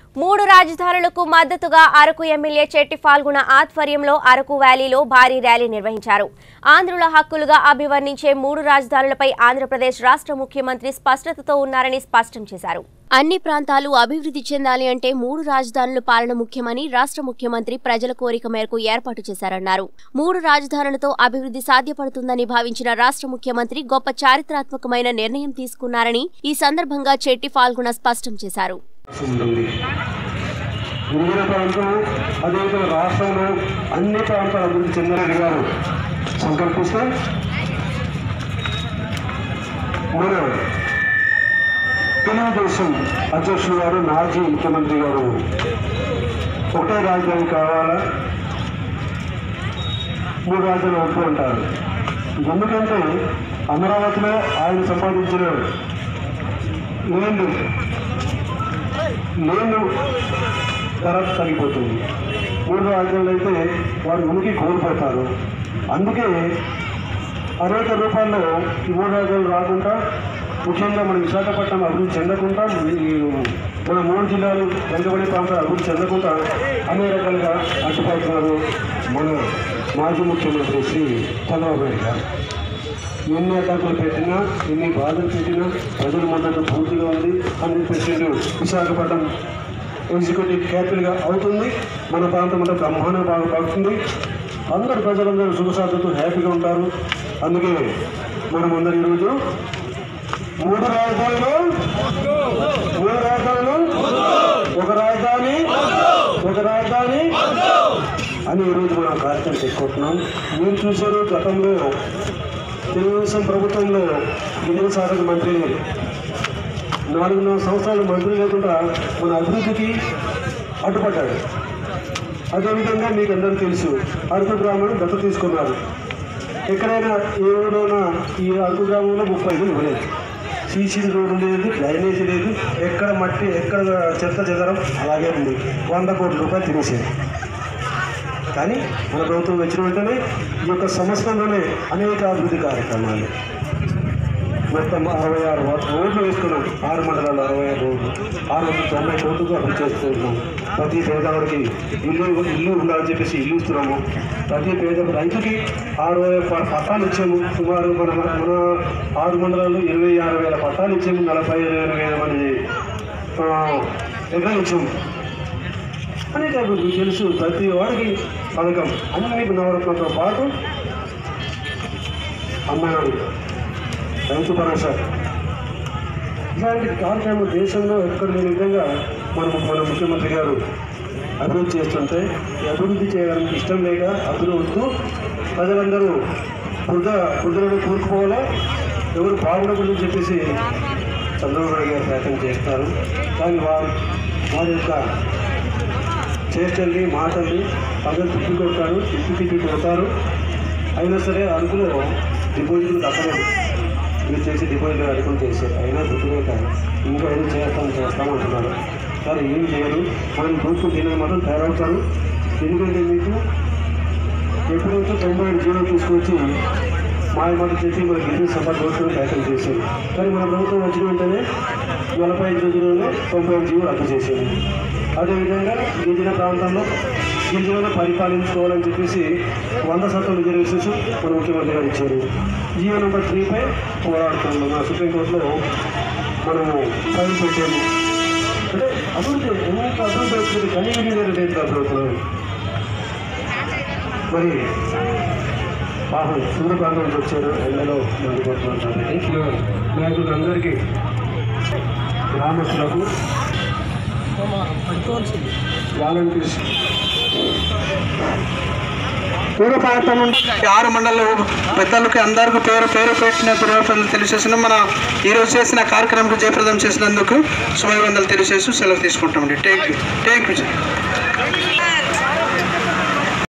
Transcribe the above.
మూడు రాజధానులకు మద్దతుగా అరకు ఎమ్మెల్యే చెట్టి ఫాల్గుణ ఆధ్వర్యంలో అరకు వ్యాలీలో భారీ ర్యాలీ నిర్వహించారు ఆంధ్రుల హక్కులుగా అభివర్ణించే మూడు రాజధానులపై ఆంధ్రప్రదేశ్ రాష్ట్ర ముఖ్యమంత్రి స్పష్టతతో ఉన్నారని స్పష్టం చేశారు అన్ని ప్రాంతాలు అభివృద్ధి చెందాలి అంటే మూడు రాజధానుల పాలన ముఖ్యమని రాష్ట్ర ముఖ్యమంత్రి ప్రజల కోరిక మేరకు ఏర్పాటు చేశారన్నారు మూడు రాజధానులతో అభివృద్ధి సాధ్యపడుతుందని భావించిన రాష్ట్ర ముఖ్యమంత్రి గొప్ప చారిత్రాత్మకమైన నిర్ణయం తీసుకున్నారని ఈ సందర్భంగా చెట్టి ఫాల్గుణ స్పష్టం చేశారు ఉంటుంది గిరిజన ప్రాంతం అదేవిధంగా రాష్ట్రంలో అన్ని ప్రాంతాల అభివృద్ధి చెందాలని గారు సంకల్పిస్తే మన తెలుగుదేశం అధ్యక్షులు గారు మాజీ ముఖ్యమంత్రి గారు ఒకటే రాజధాని కావాలా మూడు రాజధానులు వద్దు అంటారు ఎందుకంటే అమరావతిలో ఆయన సంపాదించిన నీళ్లు నేను ధర తగ్గిపోతుంది మూడు రాజ్యాలు అయితే వారు ఉనికి కోల్పోతారు అందుకే అనేక రూపాల్లో ఈ మూడు రాజ్యాలు రాకుండా ముఖ్యంగా మన విశాఖపట్నం అభివృద్ధి చెందకుండా ఈ మన మూడు జిల్లాలు వెనుకబడి ప్రాంతాలు అభివృద్ధి చెందకుండా అనేక రకాలుగా అడ్డుపడుతున్నారు మన మాజీ ముఖ్యమంత్రి శ్రీ చంద్రబాబు నాయుడు గారు ఎన్ని అడ్డంకులు పెట్టినా ఎన్ని బాధలు పెట్టినా ప్రజల మద్దతు పూర్తిగా ఉంది హండ్రెడ్ పర్సెంట్ విశాఖపట్నం ఎగ్జిక్యూటివ్ క్యాపిటల్గా అవుతుంది మన ప్రాంతం అంతా బ్రహ్మాండంగా బాగా పడుతుంది అందరు ప్రజలందరూ సుఖశాంతితో హ్యాపీగా ఉంటారు అందుకే మనం అందరు ఈరోజు మూడు రాజధానులు మూడు రాజధానులు ఒక రాజధాని ఒక రాజధాని అని ఈరోజు మనం కార్యక్రమం చెప్పుకుంటున్నాం మీరు చూశారు గతంలో తెలుగుదేశం ప్రభుత్వంలో గిరిజన శాఖకు మంత్రి నాలుగున్నర సంవత్సరాలు మంత్రి లేకుండా మన అభివృద్ధికి అడ్డుపడ్డాడు అదేవిధంగా మీకు అందరూ తెలుసు అరకు గ్రామాన్ని దత్త తీసుకున్నారు ఎక్కడైనా ఏ ఊరైనా ఈ అరకు గ్రామంలో ముప్పై ఐదు ఇవ్వలేదు సీసీ రోడ్డు లేదు డ్రైనేజీ లేదు ఎక్కడ మట్టి ఎక్కడ చెత్త చెదరం అలాగే ఉంది వంద కోట్ల రూపాయలు తినేసేది కానీ మన ప్రభుత్వం వచ్చిన వెంటనే ఈ యొక్క సంవత్సరంలోనే అనేక అభివృద్ధి కార్యక్రమాలు మొత్తం అరవై ఆరు రోడ్లు వేసుకున్నాం ఆరు మండలాలు అరవై ఆరు రోడ్లు ఆరు వందల తొంభై కోట్లుగా అభివృద్ధి చేస్తున్నాం ప్రతి పేదవాడికి ఇల్లు ఇల్లు ఉండాలని చెప్పేసి ఇల్లు ఇస్తున్నాము ప్రతి పేద రైతుకి ఆరు వేల ప- పట్టాలు ఇచ్చాము సుమారు మన మన ఆరు మండలాలు ఇరవై ఆరు వేల పట్టాలు ఇచ్చాము నలభై ఏడు వేల మంది ఆ, ఎకరాలు ఇచ్చాము అనేక అభివృద్ధి తెలుసు ప్రతి వాడికి పథకం అన్ని నవరత్నంతో పాటు అమ్మాయి రైతు భరోసా ఇలాంటి కార్యక్రమం దేశంలో ఎక్కడ లేని విధంగా మన మన ముఖ్యమంత్రి గారు అభివృద్ధి చేస్తుంటే ఈ అభివృద్ధి చేయడానికి ఇష్టం లేక అభివృద్ధి వస్తూ ప్రజలందరూ వృద్ధ వృద్ధులను కూరుకుపోవాలా ఎవరు బాగుండకూడదని చెప్పేసి చంద్రబాబు నాయుడు గారు ప్రయత్నం చేస్తారు కానీ వారు వారి యొక్క చేష్టల్ని మాటల్ని పగలు తిప్పి కొడతారు తిప్పి తిప్పి కొడతారు అయినా సరే అరుకులో డిపాజిట్లు తప్పలేదు మీరు చేసి డిపాజిట్లు అడుగులు చేశారు అయినా దుఃఖమే కాదు ఇంకా ఏం చేస్తాం చేస్తాం అంటున్నారు కానీ ఏం చేయరు మనం దూకు తినే మాత్రం తయారవుతారు ఎందుకంటే మీకు ఎప్పుడైతే తొంభై ఏడు జీవో తీసుకొచ్చి మాయ మాట చెప్పి మన గిరిజన సభ దోషులు ప్రయత్నం చేశారు కానీ మన ప్రభుత్వం వచ్చిన వెంటనే నలభై ఐదు రోజుల్లోనే తొంభై ఏడు జీవో రద్దు చేసింది అదేవిధంగా గిరిజన ప్రాంతంలో గిరిజనులను పరిపాలించుకోవాలని చెప్పేసి వంద శాతం రిజర్వేషన్స్ మన ముఖ్యమంత్రి గారు ఇచ్చారు జియో నెంబర్ త్రీపై పోరాడుతున్నాం మన సుప్రీంకోర్టులో మనము ఫైల్ పెట్టాము అంటే అభివృద్ధి ఎంత అభివృద్ధి అవుతుంది కనీవిని రేట్లు అభివృద్ధి మరి పాపం సూర్య ప్రాంతం నుంచి వచ్చారు ఎండలో మండిపోతున్నారు కాబట్టి నాయకులు అందరికీ గ్రామస్తులకు వాలంటీర్స్ పూర్వ ప్రాంతం నుండి ఆరు మండల పెద్దలకి అందరికీ పేరు పేరు పెట్టిన దుర్వార్తలు తెలియజేసిన మన ఈరోజు చేసిన కార్యక్రమం జయప్రదం చేసినందుకు శుభవందలు తెలియజేస్తూ సెలవు తీసుకుంటామండి థ్యాంక్ యూ థ్యాంక్ యూ